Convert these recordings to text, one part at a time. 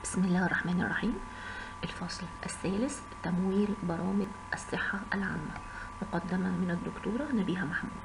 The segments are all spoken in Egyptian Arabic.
بسم الله الرحمن الرحيم الفصل الثالث تمويل برامج الصحة العامة مقدمة من الدكتورة نبيهة محمود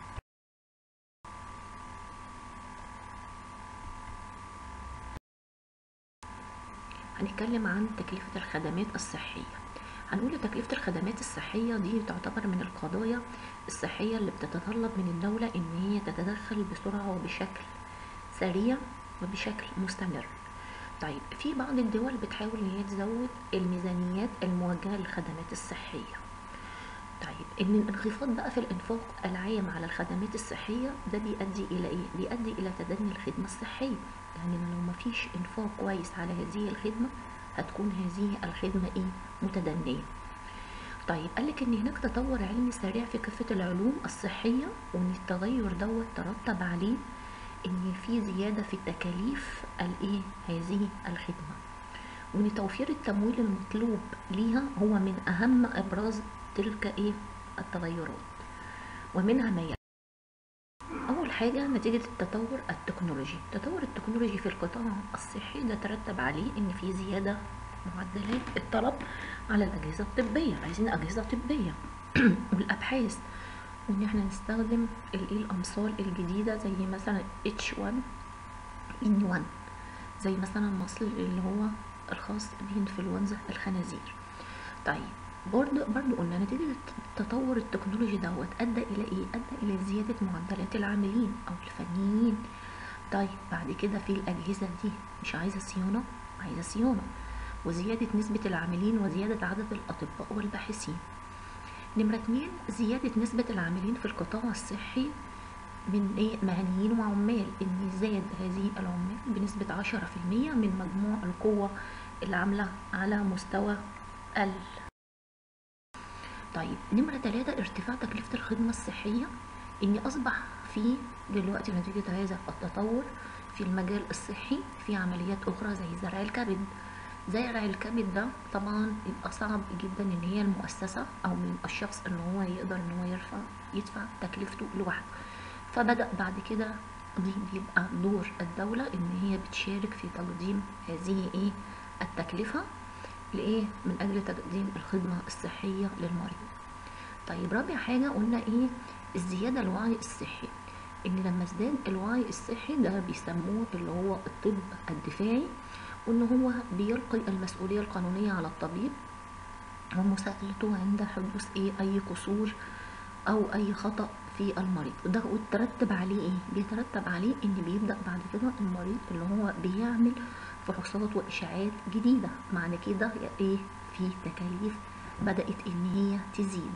هنتكلم عن تكلفة الخدمات الصحية هنقول تكلفة الخدمات الصحية دي تعتبر من القضايا الصحية اللي بتتطلب من الدولة إن هي تتدخل بسرعة وبشكل سريع وبشكل مستمر طيب في بعض الدول بتحاول ان هي تزود الميزانيات الموجهه للخدمات الصحيه طيب ان الانخفاض بقى في الانفاق العام على الخدمات الصحيه ده بيؤدي الى ايه بيؤدي الى تدني الخدمه الصحيه يعني لو ما فيش انفاق كويس على هذه الخدمه هتكون هذه الخدمه ايه متدنيه طيب قالك ان هناك تطور علمي سريع في كافه العلوم الصحيه وان التغير دوت ترتب عليه ان في زياده في تكاليف الايه هذه الخدمه وان توفير التمويل المطلوب ليها هو من اهم ابراز تلك ايه التغيرات ومنها ما يلي اول حاجه نتيجه التطور التكنولوجي التطور التكنولوجي في القطاع الصحي ده ترتب عليه ان في زياده معدلات الطلب على الاجهزه الطبيه عايزين اجهزه طبيه والابحاث وان احنا نستخدم الايه الامصال الجديده زي مثلا H1 N1 زي مثلا مصل اللي هو الخاص بانفلونزا الخنازير طيب برضه برضه قلنا نتيجة التطور التكنولوجي دوت أدى إلى إيه؟ أدى إلى زيادة معدلات العاملين أو الفنيين طيب بعد كده في الأجهزة دي مش عايزة صيانة عايزة صيانة وزيادة نسبة العاملين وزيادة عدد الأطباء والباحثين نمرة اتنين زيادة نسبة العاملين في القطاع الصحي من ايه مهنيين وعمال ان زاد هذه العمال بنسبة عشرة في المية من مجموع القوة العاملة على مستوى ال طيب نمرة تلاتة ارتفاع تكلفة الخدمة الصحية ان اصبح في دلوقتي نتيجة هذا التطور في المجال الصحي في عمليات اخرى زي زرع الكبد زرع الكبد ده طبعا يبقى صعب جدا ان هي المؤسسة او من الشخص ان هو يقدر ان هو يرفع يدفع تكلفته لوحده فبدأ بعد كده دي بيبقى دور الدولة ان هي بتشارك في تقديم هذه ايه التكلفة لايه من اجل تقديم الخدمة الصحية للمريض طيب رابع حاجة قلنا ايه الزيادة الوعي الصحي ان لما ازداد الوعي الصحي ده بيسموه اللي هو الطب الدفاعي وان هو بيلقي المسؤولية القانونية على الطبيب ومساءلته عند حدوث ايه اي قصور او اي خطأ في المريض وده وترتب عليه ايه بيترتب عليه ان بيبدأ بعد كده المريض اللي هو بيعمل فحوصات واشاعات جديدة معنى كده ايه في تكاليف بدأت ان هي تزيد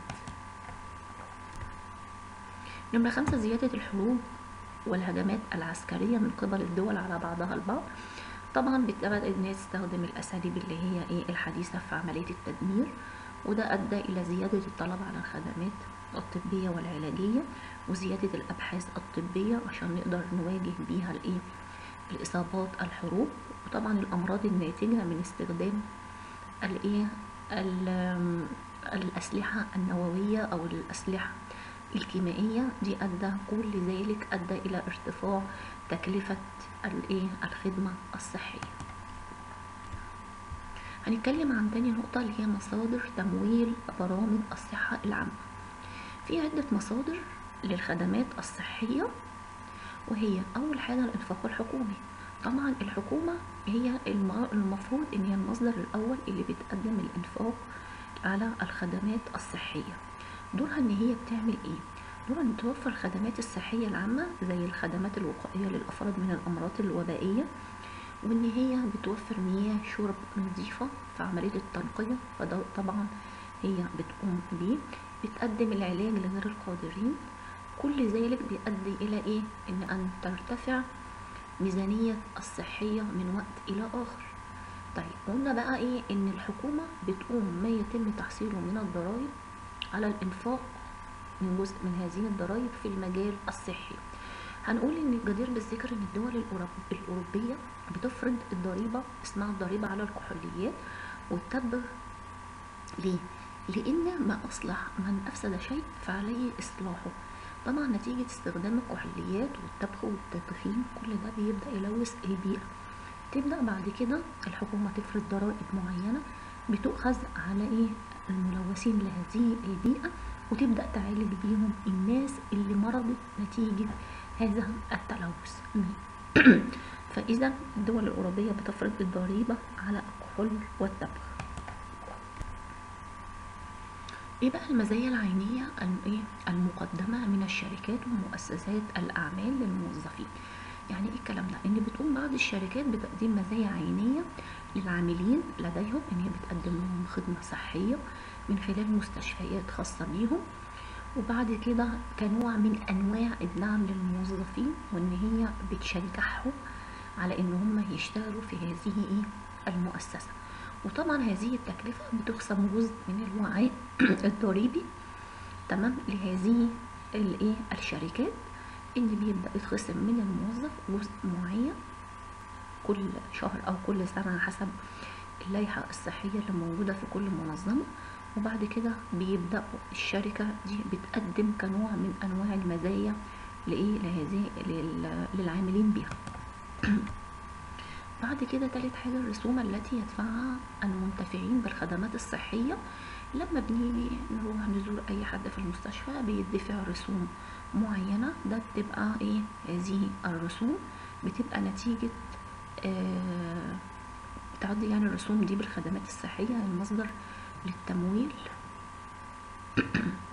نمرة خمسة زيادة الحروب والهجمات العسكرية من قبل الدول على بعضها البعض طبعا بدأت ان هي تستخدم الاساليب اللي هي ايه الحديثة في عملية التدمير وده ادى الى زيادة الطلب على الخدمات الطبية والعلاجية وزيادة الابحاث الطبية عشان نقدر نواجه بيها الايه الاصابات الحروب وطبعا الامراض الناتجة من استخدام الايه الاسلحة النووية او الاسلحة الكيميائية دي ادى كل ذلك ادى الى ارتفاع تكلفة الايه الخدمة الصحية هنتكلم عن تاني نقطة اللي هي مصادر تمويل برامج الصحة العامة في عدة مصادر للخدمات الصحية وهي أول حاجة الإنفاق الحكومي طبعا الحكومة هي المفروض إن هي المصدر الأول اللي بتقدم الإنفاق على الخدمات الصحية دورها إن هي بتعمل إيه؟ دورها إن توفر الخدمات الصحية العامة زي الخدمات الوقائية للأفراد من الأمراض الوبائية وإن هي بتوفر مياه شرب نظيفة في عملية التنقية فده طبعا هي بتقوم بيه بتقدم العلاج لغير القادرين كل ذلك بيؤدي إلى إيه؟ إن أن ترتفع ميزانية الصحية من وقت إلى آخر طيب قلنا بقى إيه إن الحكومة بتقوم ما يتم تحصيله من الضرائب على الإنفاق من جزء من هذه الضرائب في المجال الصحي هنقول ان الجدير بالذكر ان الدول الاوروبيه بتفرض الضريبه اسمها الضريبه على الكحوليات والتبغ ليه لان ما اصلح من افسد شيء فعليه اصلاحه طبعا نتيجة استخدام الكحوليات والتبغ والتدخين كل ده بيبدأ يلوث البيئة تبدأ بعد كده الحكومة تفرض ضرائب معينة بتؤخذ على ايه الملوثين لهذه البيئة وتبدأ تعالج بيهم الناس اللي مرضت نتيجة هذا التلوث فإذا الدول الأوروبية بتفرض الضريبة على الكحول والتبغ ايه بقى المزايا العينية ايه المقدمة من الشركات ومؤسسات الأعمال للموظفين يعني ايه الكلام ده ان بتقوم بعض الشركات بتقديم مزايا عينية للعاملين لديهم ان هي بتقدم لهم خدمة صحية من خلال مستشفيات خاصة بيهم وبعد كده كنوع من انواع الدعم للموظفين وان هي بتشجعهم على ان هم يشتغلوا في هذه ايه المؤسسة وطبعا هذه التكلفة بتخصم جزء من الوعي الضريبي تمام لهذه الايه الشركات ان بيبدأ يتخصم من الموظف جزء معين كل شهر او كل سنة حسب اللائحة الصحية اللي موجودة في كل منظمة وبعد كده بيبدأ الشركة دي بتقدم كنوع من انواع المزايا لايه لهذه للعاملين بيها بعد كده تالت حاجة الرسوم التي يدفعها المنتفعين بالخدمات الصحية لما بنيجي نروح نزور أي حد في المستشفى بيدفع رسوم معينة ده بتبقى ايه هذه الرسوم بتبقى نتيجة آه بتعدي يعني الرسوم دي بالخدمات الصحية المصدر للتمويل